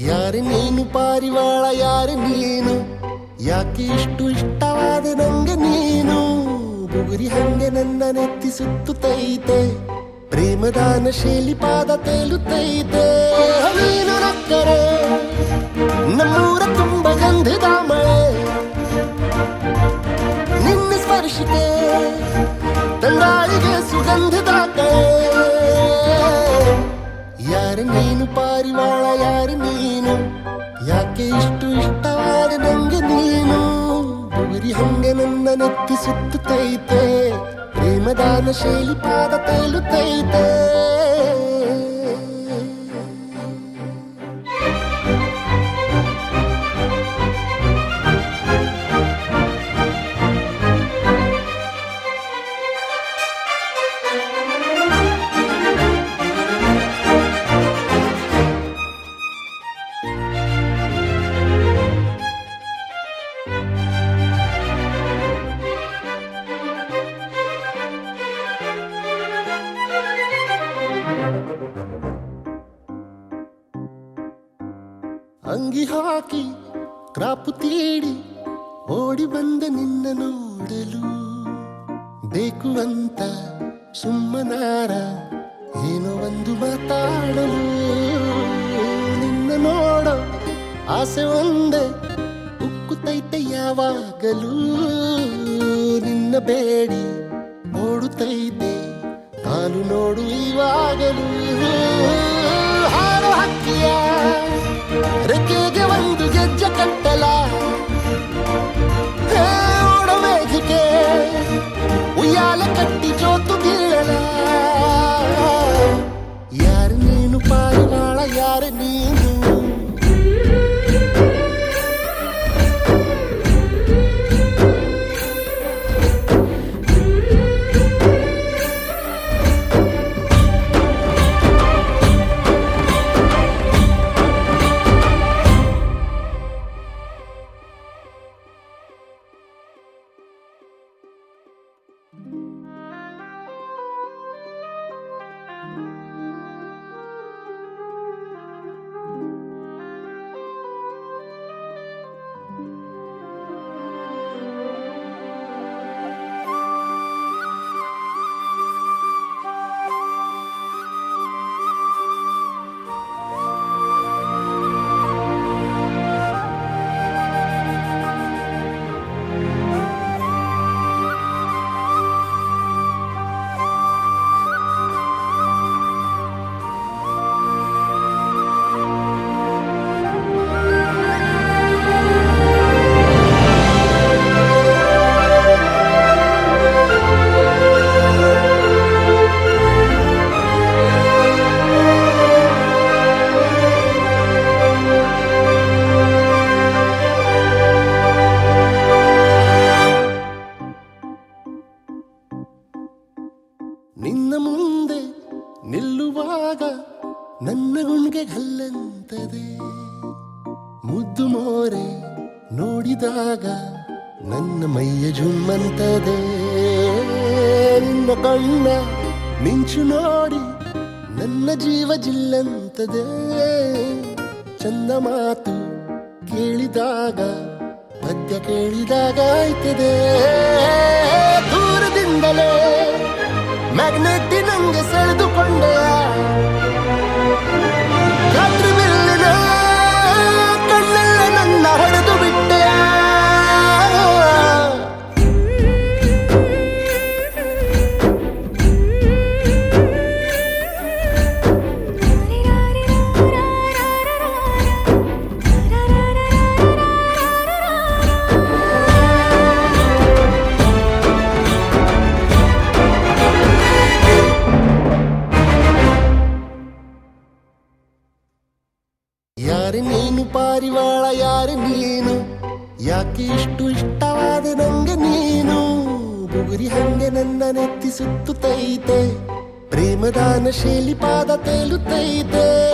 ಯಾರು ನೀನು ಪಾರಿವಾಳ ಯಾರು ನೀನು ಯಾಕೆ ಇಷ್ಟು ಇಷ್ಟವಾದ ನಂಗೆ ನೀನು ಬುಗುರಿ ಹಂಗೆ ನನ್ನ ನೆತ್ತಿ ಸುತ್ತುತ್ತೈತೆ ಪ್ರೇಮದಾನ ಶೈಲಿ ಪಾದ ತೇಲುತ್ತೈತೆ ನೀನು ನಕ್ಕರೆ ನಮ್ಮೂರ ತುಂಬ ಗಂಧದ ಮಳೆ ನಿನ್ನ ಸ್ಪರ್ಶಿಕೆ ತಂಗಾಳಿಗೆ ಸುಗಂಧದ ಕಳೆ ಯಾರು ನೀನು ಪಾರಿವಾಳ ಯಾರು ನೀನು ಯಾಕೆ ಇಷ್ಟು ಇಷ್ಟವಾದ ನಂಗೆ ನೀನು ಬುಗುರಿ ಹಂಗೆ ನನ್ನ ನೆತ್ತಿ ಸುತ್ತುತ್ತೈತೆ ಪ್ರೇಮದಾನ ಶೈಲಿ ಪಾದ ತೇಲುತ್ತೈತೆ ಅಂಗಿ ಹಾಕಿ ಕ್ರಾಪು ತೀಡಿ ಓಡಿ ಬಂದ ನಿನ್ನ ನೋಡಲು ಬೇಕು ಅಂತ ಸುಮ್ಮನಾರ ಏನೋ ಒಂದು ಮಾತಾಡಲು ನಿನ್ನ ನೋಡೋ ಆಸೆ ಒಂದೇ ಉಕ್ಕುತ್ತೈತೆ ಯಾವಾಗಲೂ ನಿನ್ನ ಬೇಡಿ ಓಡುತ್ತೈತೆ ಕಾಲು ನೋಡು ಇವಾಗಲೂ ಹಾರು ಹಕ್ಕಿಯ ರೆಕ್ಕೆಗೆ ಒಂದು ಗೆಜ್ಜೆ ಕಟ್ಟಲ ಹೇ, ಓಡೋ ಮೇಘಕ್ಕೆ ಉಯ್ಯಾಲೆ ಕಟ್ಟಿ ಜೋತು ಬೀಳಲ ಯಾರು ನೀನು ಪಾರಿವಾಳ ಯಾರು ನೀನು ನಿನ್ನ ಮುಂದೆ ನಿಲ್ಲುವಾಗ ನನ್ನ ಗುಣ್ಗೆ ಗಲ್ಲಂತದೆ ಮುದ್ದು ಮೋರೆ ನೋಡಿದಾಗ ನನ್ನ ಮೈಯ ಜುಮ್ಮಂತದೆ ನಿನ್ನ ಕಣ್ಣ ಮಿಂಚು ನೋಡಿ ನನ್ನ ಜೀವ ಜಿಲ್ಲಂತದೆ ಚಂದ ಮಾತು ಕೇಳಿದಾಗ ಪದ್ಯ ಕೇಳಿದಾಗ ಆಯ್ತದೆ ದೂರದಿಂದಲೇ ಮ್ಯಾಗ್ನೆಟ್ ನಂಗೆ ಸೆಳೆದುಕೊಂಡೆ ರಾತ್ರಿ ಬಿಲ್ಲಿನ ಕಣ್ಣೆಲ್ಲ ನನ್ನ ಹೊಡೆದು ಬಿಟ್ಟೆ ಯಾರು ನೀನು ಪಾರಿವಾಳ ಯಾರು ನೀನು ಯಾಕೆ ಇಷ್ಟು ಇಷ್ಟವಾದ ನಂಗೆ ನೀನು ಬುಗುರಿ ಹಂಗೆ ನನ್ನ ನೆತ್ತಿ ಸುತ್ತುತ್ತೈತೆ ಪ್ರೇಮದಾನ ಶೈಲಿ ಪಾದ ತೇಲುತ್ತೈತೆ